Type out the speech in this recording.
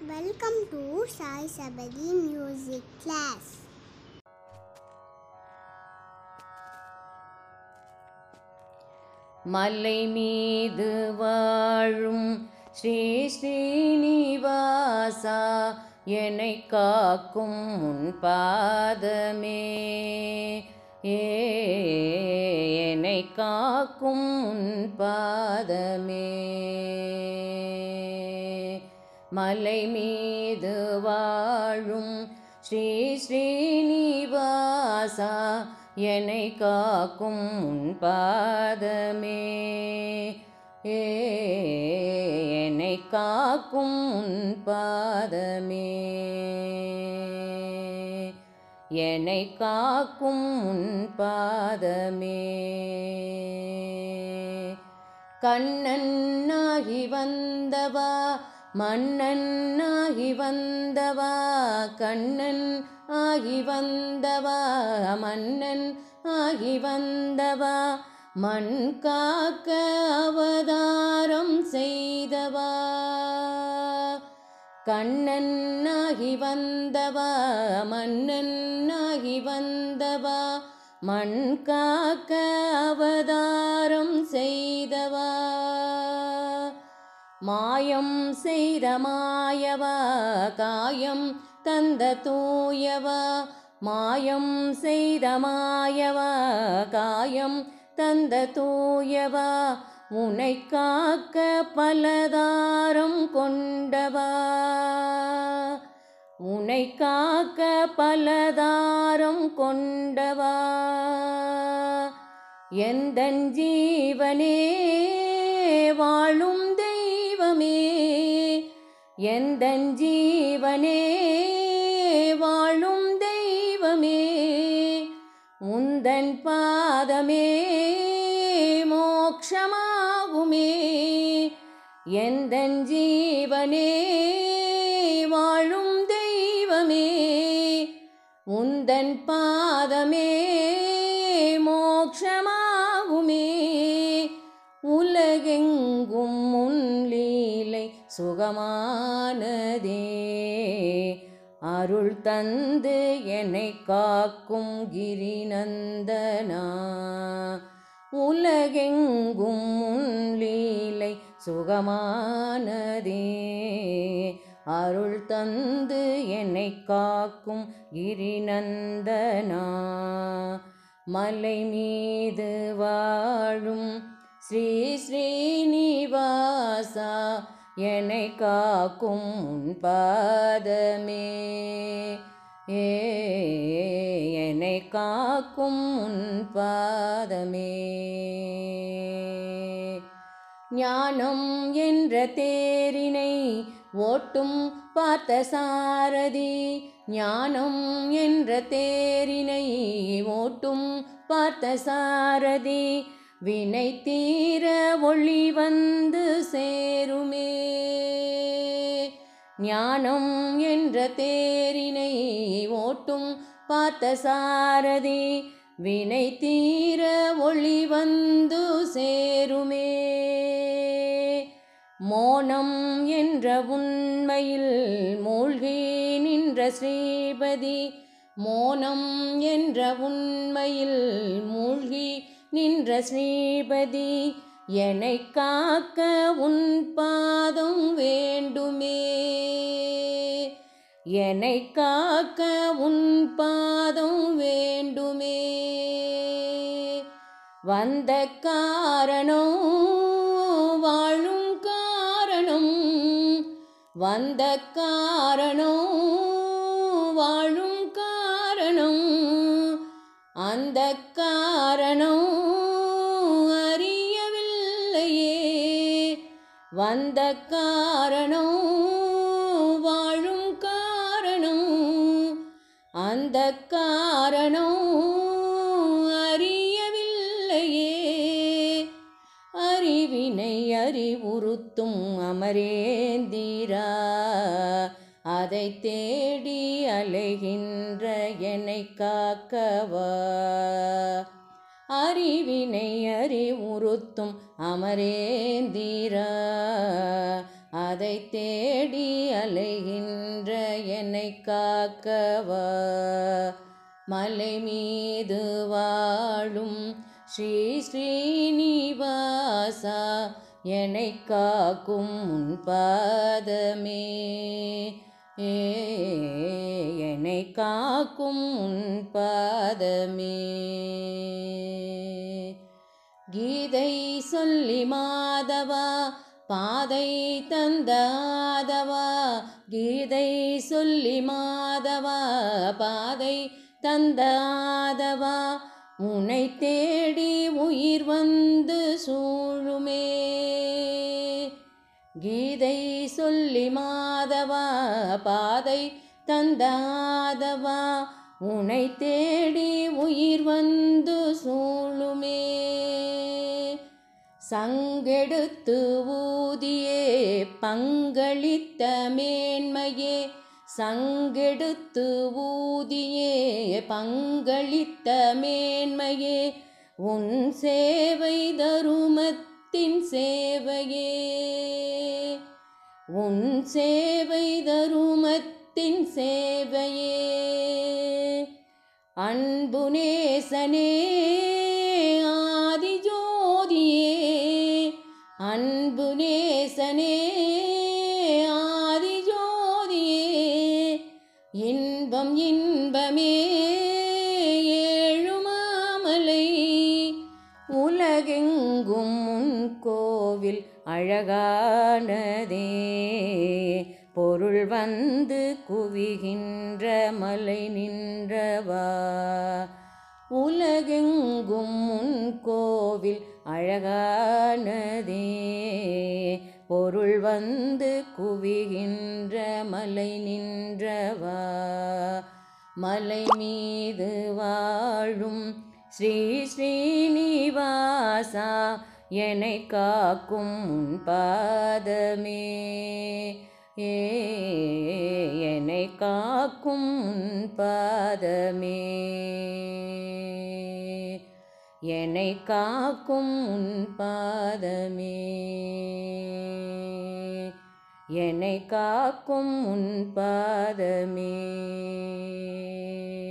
Welcome to Sai Sabadi Music Class. மலை மீது வாழும் ஸ்ரீ ஸ்ரீனிவாசா என்னை காக்கும் உன் பாதமே ஏ என்னை காக்கும் உன் பாதமே மலை மீது வாழும் ஸ்ரீ ஸ்ரீனிவாசா என்னை காக்கும் உன் பாதமே ஏ என்னை காக்கும் உன் பாதமே என்னை காக்கும் உன் பாதமே கண்ணன்னாகி வந்தவா மன்னன்னாகி வந்தவா கண்ணன் ஆகி வந்தவா மன்னன் ஆகி வந்தவா மண் காக்க அவதாரம் செய்தவா கண்ணன்னாகி வந்தவா மன்னன்னாகி வந்தவா மண் காக்க அவதாரம் செய்தவா மாயம் செய்த மாயவா காயம் தந்த தூயவா மாயம் செய்த மாயவா காயம் தந்த தூயவா உனை காக்க பலதாரம் கொண்டவா உனை காக்க பலதாரம் கொண்டவா எந்தன் ஜீவனே வாழும் தெய்வமே எந்தன் ஜீவனே வாழும் தெய்வமே உந்தன் பாதமே மோக்ஷமாகுமே எந்தன் ஜீவனே வாழும் தெய்வமே உந்தன் பாதமே மோக்ஷமாகுமே உலகெங்கும் உன் லீலை சுகமானதே அருள் தந்து என்னை காக்கும் கிரிநந்தனா உலகெங்கும் உன் லீலை சுகமானதே அருள் தந்து என்னை காக்கும் கிரிநந்தனா மலை மீது வாழும் ஸ்ரீ ஸ்ரீனிவாசா என்னை காக்கும் உன் பாதமே ஏ என்னை காக்கும் உன் பாதமே ஞானம் என்ற தேரினை ஓட்டும் பார்த்த சாரதி ஞானம் என்ற தேரினை ஓட்டும் பார்த்த சாரதி வினை தீர ஒளி வந்து சேருமே ஞானம் என்ற தேரினை ஓட்டும் பார்த்த சாரதி வினை தீர ஒளி வந்து சேருமே மோனம் என்ற உண்மையில் மூழ்கி நின்ற ஸ்ரீபதி மோனம் என்ற உண்மையில் மூழ்கி நின்ற ஸ்ரீபதி என்னை காக்க உன் பாதம் வேண்டுமே என்னை காக்க உன் பாதம் வேண்டுமே வந்த காரணம் வாழும் காரணம் வந்த காரணம் வாழும் காரணம் அந்த காரணம் அறியவில்லையே வந்த காரணம் வாழும் காரணம் அந்த காரணம் அறியவில்லையே அறிவினை அறிவுறுத்தும் அமரேந்திரா அதை தேடி அலைகின்ற என்னை காக்கவா அறிவினை அறிவுறுத்தும் அமரேந்திரா அதை தேடி அலைகின்ற என்னை காக்கவா மலை மீது வாழும் ஸ்ரீ ஸ்ரீனிவாசா என்னை காக்கும் உன் பாதமே ஏ என்னை காக்கும் உன் பாதமே கீதை சொல்லி மாதவா பாதை தந்தாதவா கீதை சொல்லி மாதவா பாதை தந்தாதவா உன்னை தேடி உயிர் வந்து சூழுமே கீதை சொல்லி மாதவா பாதை தந்தாதவா உன்னை தேடி உயிர் வந்து சூழுமே சங்கெடுத்து ஊதியே பங்களித்த மேன்மையே சங்கெடுத்து ஊதியே பங்களித்த மேன்மையே உன் சேவை தருமத்தின் சேவையே உன் சேவை தருமத்தின் சேவையே அன்பு நேசனே ஆதிஜோதியே அன்பு நேசனே ஆதிஜோதியே இன்பம் இன்பமே ஏழுமாமலை உலகெங்கும் உன் கோவில் அழகானதே பொருள் வந்து குவிகின்ற மலை நின்றவா உலகெங்கும் உன் கோவில் அழகானதே பொருள் வந்து குவிகின்ற மலை நின்றவா மலை மீது வாழும் ஸ்ரீ ஸ்ரீனிவாசா என்னை காக்கும் உன் பாதமே ஏ என்னை காக்கும் உன் பாதமே என்னை காக்கும் உன் பாதமே என்னை காக்கும் உன் பாதமே